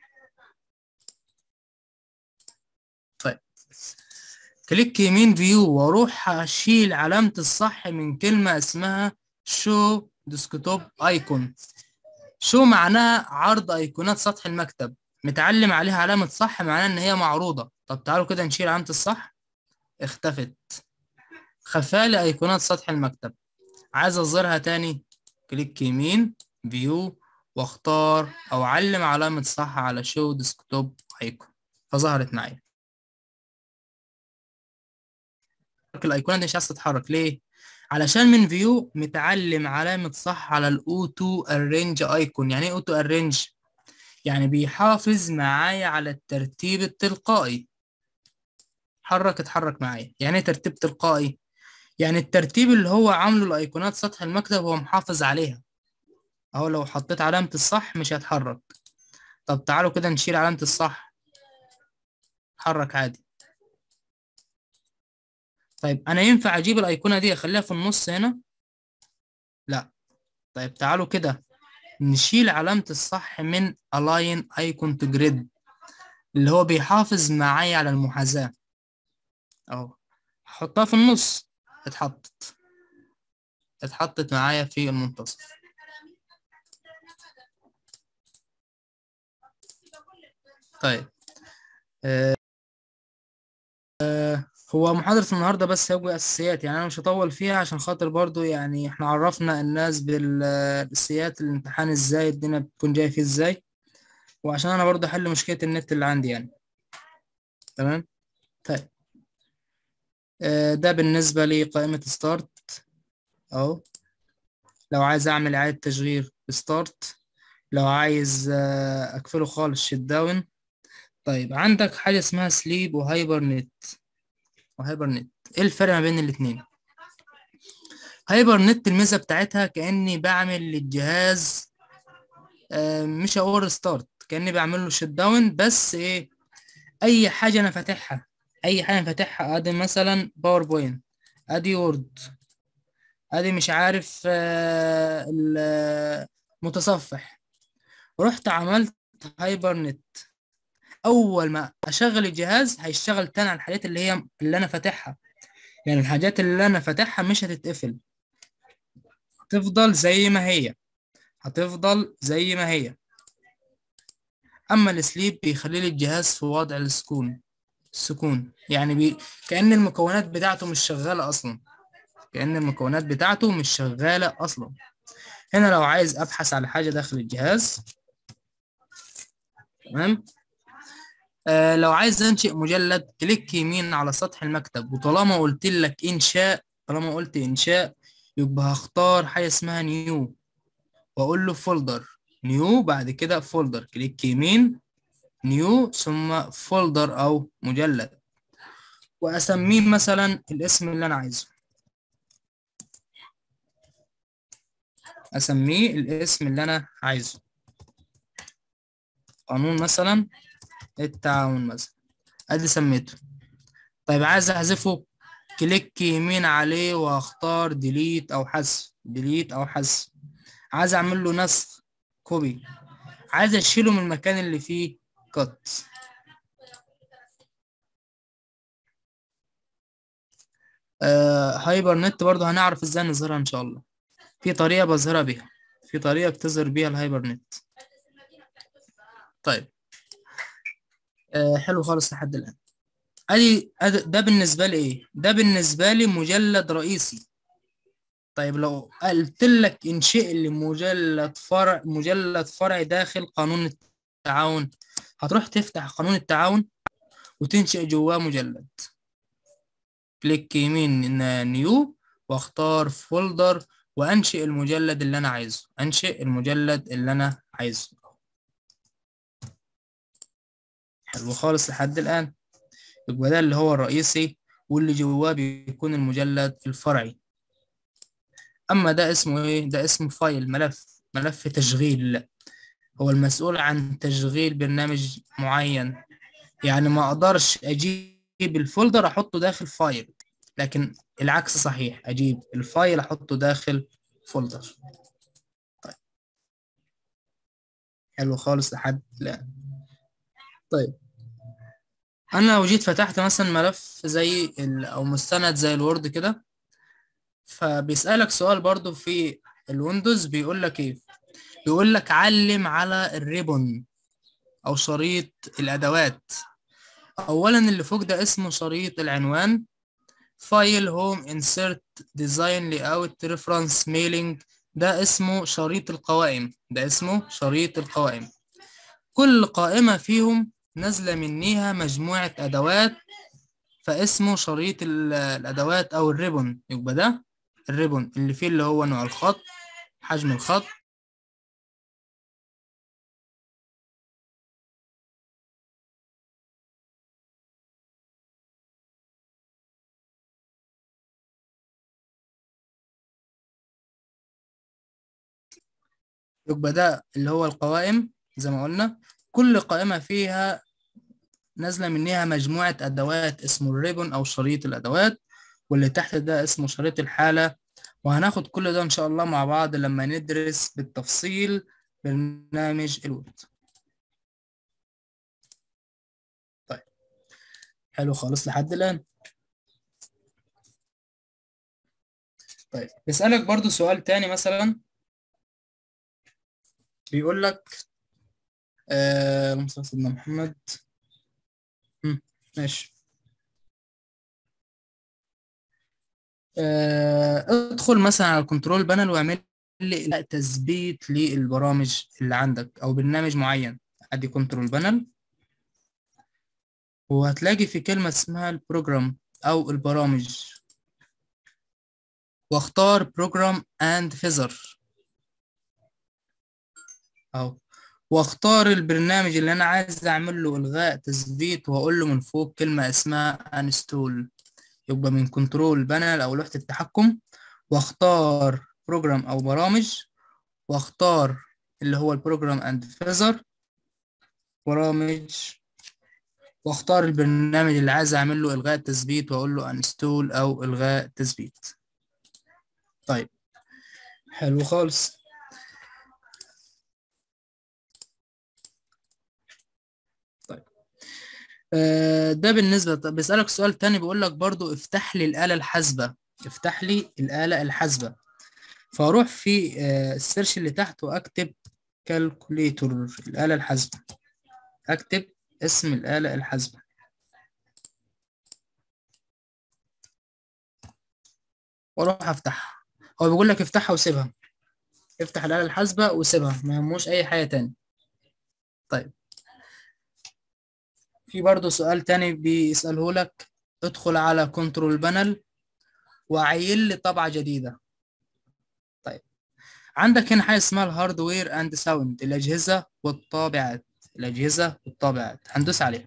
طيب كليك يمين فيو واروح اشيل علامة الصح من كلمة اسمها شو ديسكتوب ايكون شو معناها عرض ايقونات سطح المكتب متعلم عليها علامة صح معناها ان هي معروضة طب تعالوا كده نشيل علامة الصح اختفت خفالي ايقونات سطح المكتب عايز اظهرها تاني كليك يمين فيو واختار او علم علامة صح على شو ديسكتوب ايكون فظهرت معايا الايقونات دي مش عايز تتحرك ليه علشان من فيو متعلم علامة صح على الاوتو ارينج ايكون يعني ايه اوتو ارينج يعني بيحافظ معايا على الترتيب التلقائي حرك اتحرك معايا يعني ايه ترتيب تلقائي يعني الترتيب اللي هو عامله الايقونات سطح المكتب هو محافظ عليها اهو لو حطيت علامة الصح مش هيتحرك طب تعالوا كده نشيل علامة الصح اتحرك عادي طيب انا ينفع اجيب الايقونه دي اخليها في النص هنا لا طيب تعالوا كده نشيل علامة الصح من align icon to grid اللي هو بيحافظ معايا على المحاذاة اهو هحطها في النص اتحطت اتحطت معايا في المنتصف طيب آه آه هو محاضرة النهاردة بس هو أساسيات يعني أنا مش هطول فيها عشان خاطر برضو يعني إحنا عرفنا الناس بالأساسيات الامتحان إزاي الدنيا بتكون جاية فيه إزاي وعشان أنا برضو أحل مشكلة النت اللي عندي يعني تمام طيب آه ده بالنسبة لقائمة ستارت أهو لو عايز أعمل إعادة تشغيل ستارت لو عايز آه أقفله خالص شت داون طيب عندك حاجة اسمها سليب وهايبر نت وهايبر نت ايه الفرق ما بين الاتنين هايبر نت الميزة بتاعتها كأني بعمل للجهاز آه مش هقول ستارت كأني بعمل له شت داون بس ايه اي حاجة انا فاتحها اي حاجة انا فاتحها ادي مثلا باوربوينت ادي وورد ادي مش عارف آه المتصفح رحت عملت هايبر نت اول ما اشغل الجهاز هيشتغل تاني على الحاجات اللي هي اللي انا فاتحها يعني الحاجات اللي انا فاتحها مش هتتقفل هتفضل زي ما هي هتفضل زي ما هي اما السليب بيخلي لي الجهاز في وضع السكون السكون يعني بي... كأن المكونات بتاعته مش شغالة اصلا كأن المكونات بتاعته مش شغالة اصلا هنا لو عايز ابحث على حاجة داخل الجهاز تمام آه لو عايز انشئ مجلد كليك يمين على سطح المكتب وطالما قلت لك انشاء طالما قلت انشاء يبقى هختار حاجه اسمها نيو واقول له فولدر نيو بعد كده فولدر كليك يمين نيو ثم فولدر او مجلد واسميه مثلا الاسم اللي انا عايزه اسميه الاسم اللي انا عايزه قانون مثلا التعاون مثلا ادي سميته طيب عايز احذفه كليك يمين عليه واختار ديليت او حذف ديليت او حذف عايز اعمل له نسخ كوبي عايز اشيله من المكان اللي فيه كات آه هايبر نت برضه هنعرف ازاي نظهرها ان شاء الله في طريقة بظهرها بيها في طريقة بتظهر بيها الهايبر نت طيب آه حلو خالص لحد الآن ادي أدي- ده بالنسبة لي ايه ده بالنسبة لي مجلد رئيسي طيب لو قلت لك انشئ لي مجلد فرع مجلد فرعي داخل قانون التعاون هتروح تفتح قانون التعاون وتنشئ جواه مجلد كليك يمين نيو واختار فولدر وانشئ المجلد اللي انا عايزه انشئ المجلد اللي انا عايزه حلو خالص لحد الان يبقى ده اللي هو الرئيسي واللي جواه بيكون المجلد الفرعي اما ده اسمه ايه ده اسمه فايل ملف ملف تشغيل هو المسؤول عن تشغيل برنامج معين يعني ما اقدرش اجيب الفولدر احطه داخل فايل لكن العكس صحيح اجيب الفايل احطه داخل فولدر طيب حلو خالص لحد الان طيب انا لو جيت فتحت مثلا ملف زي ال- او مستند زي الوورد كده فبيسألك سؤال برضو في الويندوز بيقول لك ايه بيقول لك علم على الريبون او شريط الادوات اولا اللي فوق ده اسمه شريط العنوان فايل هوم انسيرت ديزاين لاي اوت ريفرنس ميلينج ده اسمه شريط القوائم ده اسمه شريط القوائم كل قائمة فيهم نازلة منيها مجموعة أدوات فاسمه شريط ال- الأدوات أو الريبون يبقى ده الريبون اللي فيه اللي هو نوع الخط حجم الخط يبقى ده اللي هو القوائم زي ما قلنا كل قائمة فيها نازلة منها مجموعة أدوات اسمه الريبون أو شريط الأدوات واللي تحت ده اسمه شريط الحالة وهناخد كل ده إن شاء الله مع بعض لما ندرس بالتفصيل برنامج الوورد طيب حلو خالص لحد الآن طيب بيسألك برضو سؤال تاني مثلا بيقول لك آه اللهم صل على سيدنا محمد مم، ماشي آه ادخل مثلا على الكنترول بانل واعمل لي تثبيت للبرامج اللي عندك او برنامج معين ادي كنترول بانل وهتلاقي في كلمة اسمها البروجرام او البرامج واختار بروجرام اند فيزر اهو واختار البرنامج اللي انا عايز اعمل له الغاء تثبيت واقول له من فوق كلمة اسمها انستول يبقى من كنترول بانل او لوحة التحكم واختار بروجرام او برامج واختار اللي هو البروجرام اند فيزر برامج واختار البرنامج اللي عايز اعمل له الغاء تثبيت واقول له انستول او الغاء تثبيت طيب حلو خالص طيب آه، ده بالنسبة طب بيسألك سؤال تاني بيقول لك برضو افتح لي الآلة الحاسبة افتح لي الآلة الحاسبة فاروح في آه، السيرش اللي تحت واكتب كالكوليتور الآلة الحاسبة اكتب اسم الآلة الحاسبة واروح افتحها هو بيقول لك افتحها وسيبها افتح الآلة الحاسبة وسيبها ما يهموش اي حاجة تاني طيب في برضو سؤال تاني بيسأله لك ادخل على كنترول بانل وعين لي طبعة جديدة طيب عندك هنا حاجة اسمها الهاردوير اند ساوند الأجهزة والطابعات الأجهزة والطابعات هندوس عليها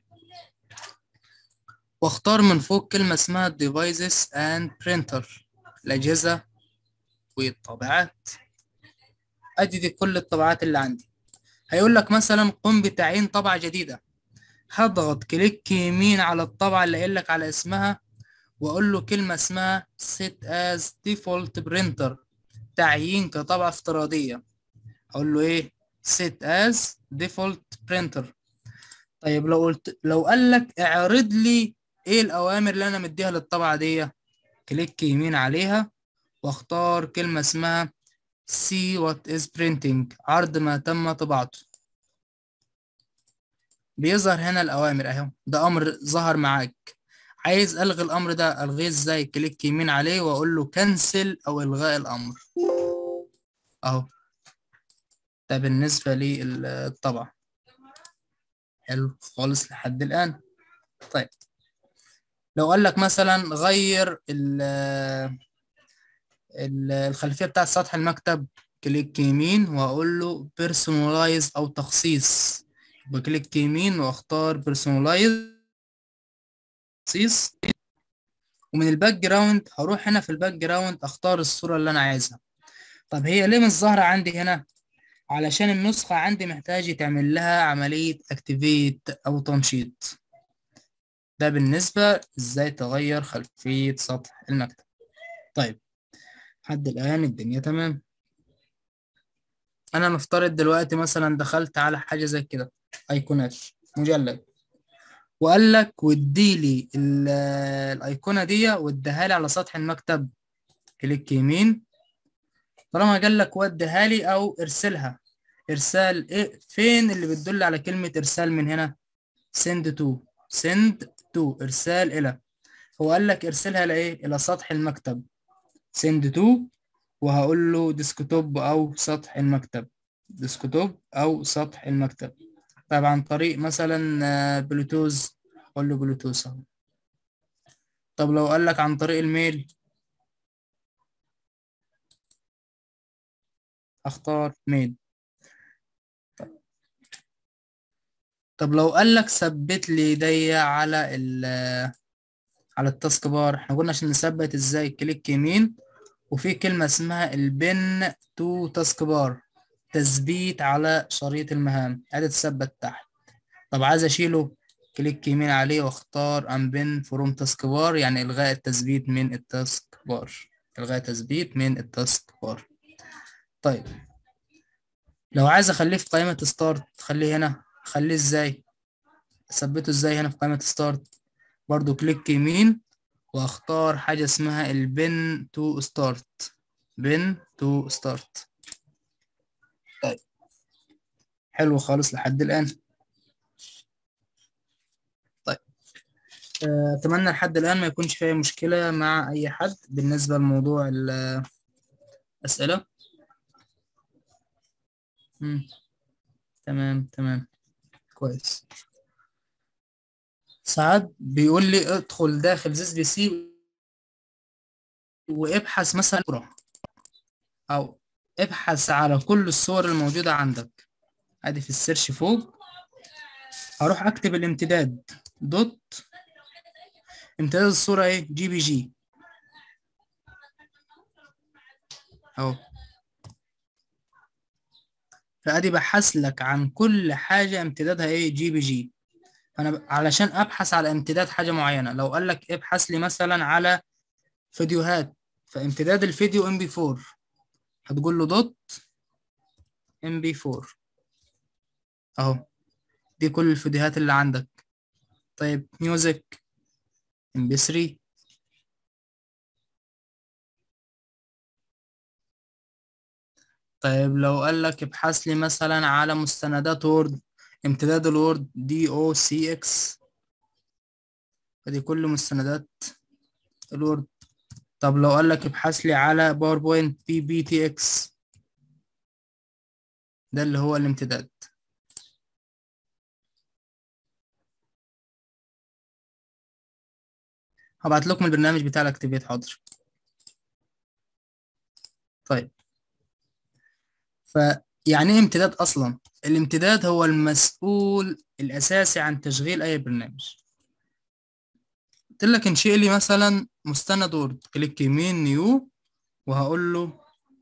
واختار من فوق كلمة اسمها devices and printer الأجهزة والطابعات أدي دي كل الطبعات اللي عندي هيقول لك مثلا قم بتعيين طبعة جديدة هضغط كليك يمين على الطبعة اللي قايل لك على اسمها واقول له كلمة اسمها set as default printer تعيين كطبعة افتراضية اقول له ايه set as default printer طيب لو قلت لو قال لك اعرض لي ايه الاوامر اللي انا مديها للطبعة دي كليك يمين عليها واختار كلمة اسمها see what is printing عرض ما تم طباعته بيظهر هنا الأوامر أهو ده أمر ظهر معاك عايز ألغي الأمر ده ألغيه إزاي كليك يمين عليه وأقول له كنسل أو إلغاء الأمر أهو ده بالنسبة للطبع حلو خالص لحد الآن طيب لو قال لك مثلا غير ال ال- الخلفية بتاعت سطح المكتب كليك يمين وأقول له personalize أو تخصيص بكليك يمين واختار personalize تخصيص ومن الباك جراوند هروح هنا في الباك جراوند اختار الصورة اللي انا عايزها طب هي ليه مش ظاهرة عندي هنا علشان النسخة عندي محتاج يتعمل لها عملية اكتيفيت او تنشيط ده بالنسبة ازاي تغير خلفية سطح المكتب طيب لحد الآن الدنيا تمام أنا نفترض دلوقتي مثلا دخلت على حاجة زي كده أيقونات مجلد وقال لك واديلي ال- الأيقونة دي واديها لي على سطح المكتب كليك يمين طالما قال لك وديها لي أو ارسلها إرسال إيه فين اللي بتدل على كلمة إرسال من هنا send to send to إرسال إلى هو قال لك ارسلها لإيه إلى سطح المكتب send to وهقول له ديسكتوب أو سطح المكتب ديسكتوب أو سطح المكتب طبعا عن طريق مثلا آه، بلوتوث قول له بلوتوث أهو. طب لو قال لك عن طريق الميل اختار ميل طب لو قال لك ثبت لي ايديا على ال على التاسك بار احنا قلنا عشان نثبت ازاي كليك يمين وفي كلمة اسمها البن تو تاسك بار تثبيت على شريط المهام ادي تثبت تحت طب عايز اشيله كليك يمين عليه واختار انبن فروم تاسك بار يعني الغاء التثبيت من التاسك بار الغاء تثبيت من التاسك بار طيب لو عايز اخليه في قائمة ستارت خليه هنا خليه ازاي اثبته ازاي هنا في قائمة ستارت برضو كليك يمين واختار حاجة اسمها البن تو ستارت بن تو ستارت طيب حلو خالص لحد الآن طيب آه، أتمنى لحد الآن ما يكونش فيها مشكلة مع أي حد بالنسبة لموضوع الأسئلة مم. تمام تمام كويس ساعات بيقول لي ادخل داخل زيس بي سي وابحث مثلا صورة او ابحث على كل الصور الموجودة عندك ادي في السيرش فوق هروح اكتب الامتداد دوت امتداد الصورة ايه جي بي جي اهو فادي بحث لك عن كل حاجة امتدادها ايه جي بي جي انا ب- علشان ابحث على امتداد حاجة معينة لو قال لك ابحث لي مثلا على فيديوهات فامتداد الفيديو ام بي 4 هتقول له دوت ام بي 4 اهو دي كل الفيديوهات اللي عندك طيب ميوزك ام بي 3 طيب لو قال لك ابحث لي مثلا على مستندات وورد امتداد الوورد دي او سي اكس فدي كل مستندات الوورد طب لو قال لك ابحث لي على باوربوينت بي بي تي اكس ده اللي هو الامتداد هبعت لكم البرنامج بتاع الاكتيفيت حاضر طيب فيعني ايه امتداد اصلا الامتداد هو المسؤول الاساسي عن تشغيل اي برنامج قلت لك انشئ لي مثلا مستند وورد كليك يمين نيو وهقول له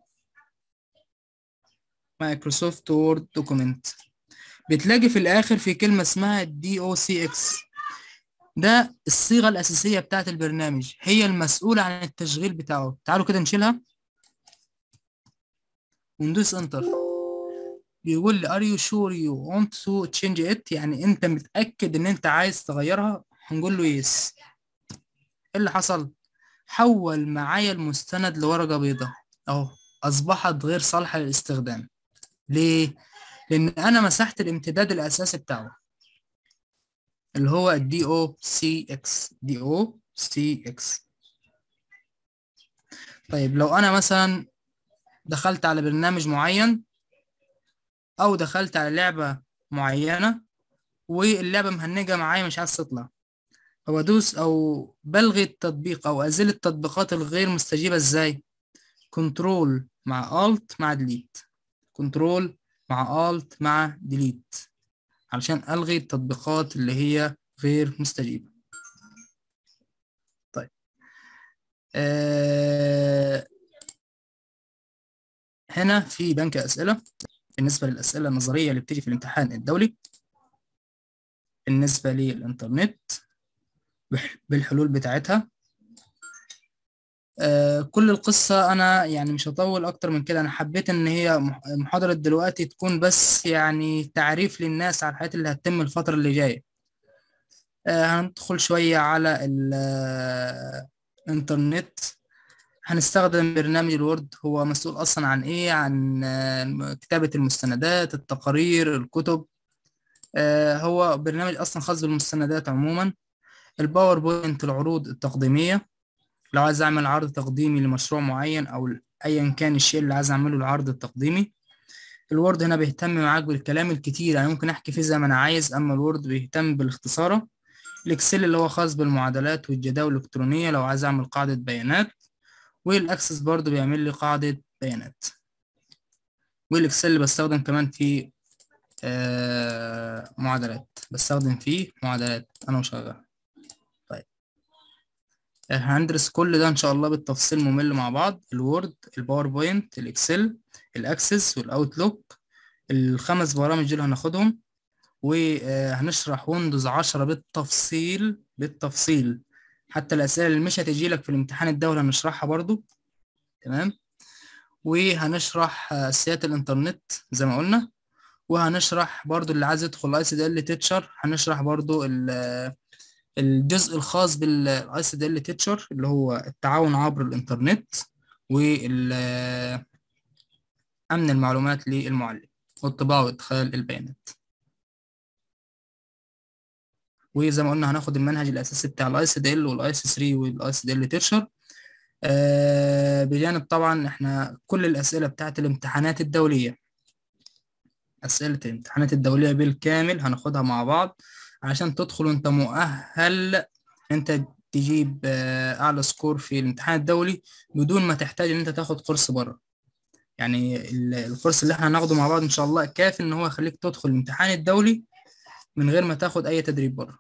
مايكروسوفت وورد دوكيمنت بتلاقي في الاخر في كلمه اسمها دي او سي اكس ده الصيغه الاساسيه بتاعت البرنامج هي المسؤوله عن التشغيل بتاعه تعالوا كده نشيلها وندوس انتر بيقول لي are you sure you want to change it يعني انت متأكد ان انت عايز تغيرها هنقول له يس ايه اللي حصل حول معايا المستند لورقة بيضاء اهو اصبحت غير صالحة للاستخدام ليه لان انا مسحت الامتداد الاساسي بتاعه اللي هو الدي او سي اكس دي او سي اكس طيب لو انا مثلا دخلت على برنامج معين او دخلت على لعبة معينة واللعبة مهنجة معايا مش عايز تطلع او ادوس او بلغي التطبيق او ازيل التطبيقات الغير مستجيبة ازاي كنترول مع الت مع ديليت كنترول مع الت مع ديليت علشان الغي التطبيقات اللي هي غير مستجيبة طيب آه هنا في بنك أسئلة بالنسبة للأسئلة النظرية اللي بتيجي في الامتحان الدولي بالنسبة للإنترنت بالحلول بتاعتها آه كل القصة أنا يعني مش هطول أكتر من كده أنا حبيت إن هي محاضرة دلوقتي تكون بس يعني تعريف للناس على الحاجات اللي هتتم الفترة اللي جاية آه هندخل شوية على الإنترنت هنستخدم برنامج الوورد هو مسؤول أصلا عن إيه عن كتابة المستندات التقارير الكتب آه هو برنامج أصلا خاص بالمستندات عموما الباوربوينت العروض التقديمية لو عايز أعمل عرض تقديمي لمشروع معين أو أيا كان الشيء اللي عايز أعمله العرض التقديمي الوورد هنا بيهتم معاك بالكلام الكتير يعني ممكن أحكي فيه زي ما أنا عايز أما الوورد بيهتم بالاختصارة الإكسل اللي هو خاص بالمعادلات والجداول الإلكترونية لو عايز أعمل قاعدة بيانات والأكسس برضو بيعمل لي قاعدة بيانات والإكسل اللي بستخدم كمان في آه معادلات بستخدم فيه معادلات أنا وشغال طيب هندرس كل ده إن شاء الله بالتفصيل ممل مع بعض الوورد الباوربوينت الإكسل الأكسس والأوتلوك الخمس برامج دول هناخدهم وهنشرح ويندوز عشرة بالتفصيل بالتفصيل حتى الأسئلة اللي مش هتجي لك في الامتحان الدولي هنشرحها برضو تمام وهنشرح أساسيات الإنترنت زي ما قلنا وهنشرح برضو اللي عايز يدخل اي سي دي ال تيتشر هنشرح برضو الجزء الخاص بالاي سي دي ال تيتشر اللي هو التعاون عبر الإنترنت وال أمن المعلومات للمعلم والطباعة وإدخال البيانات وزي ما قلنا هناخد المنهج الاساسي بتاع الاي سي دي ال والاي سي 3 والاي سي دي ال تيرشر آه بجانب طبعا احنا كل الاسئله بتاعت الامتحانات الدوليه اسئله الامتحانات الدوليه بالكامل هناخدها مع بعض عشان تدخل وانت مؤهل انت تجيب آه اعلى سكور في الامتحان الدولي بدون ما تحتاج ان انت تاخد كورس بره يعني الكورس اللي احنا هناخده مع بعض ان شاء الله كافي ان هو يخليك تدخل الامتحان الدولي من غير ما تاخد اي تدريب بره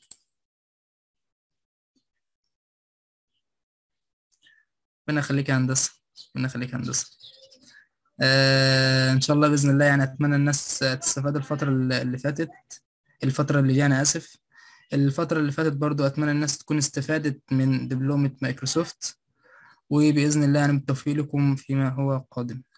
ربنا يخليك يا هندسه ربنا يخليك يا هندسه آه ان شاء الله باذن الله يعني اتمنى الناس تستفاد الفتره اللي فاتت الفتره اللي جايه انا اسف الفتره اللي فاتت برضو اتمنى الناس تكون استفادت من دبلومه مايكروسوفت وباذن الله انا بالتوفيق لكم فيما هو قادم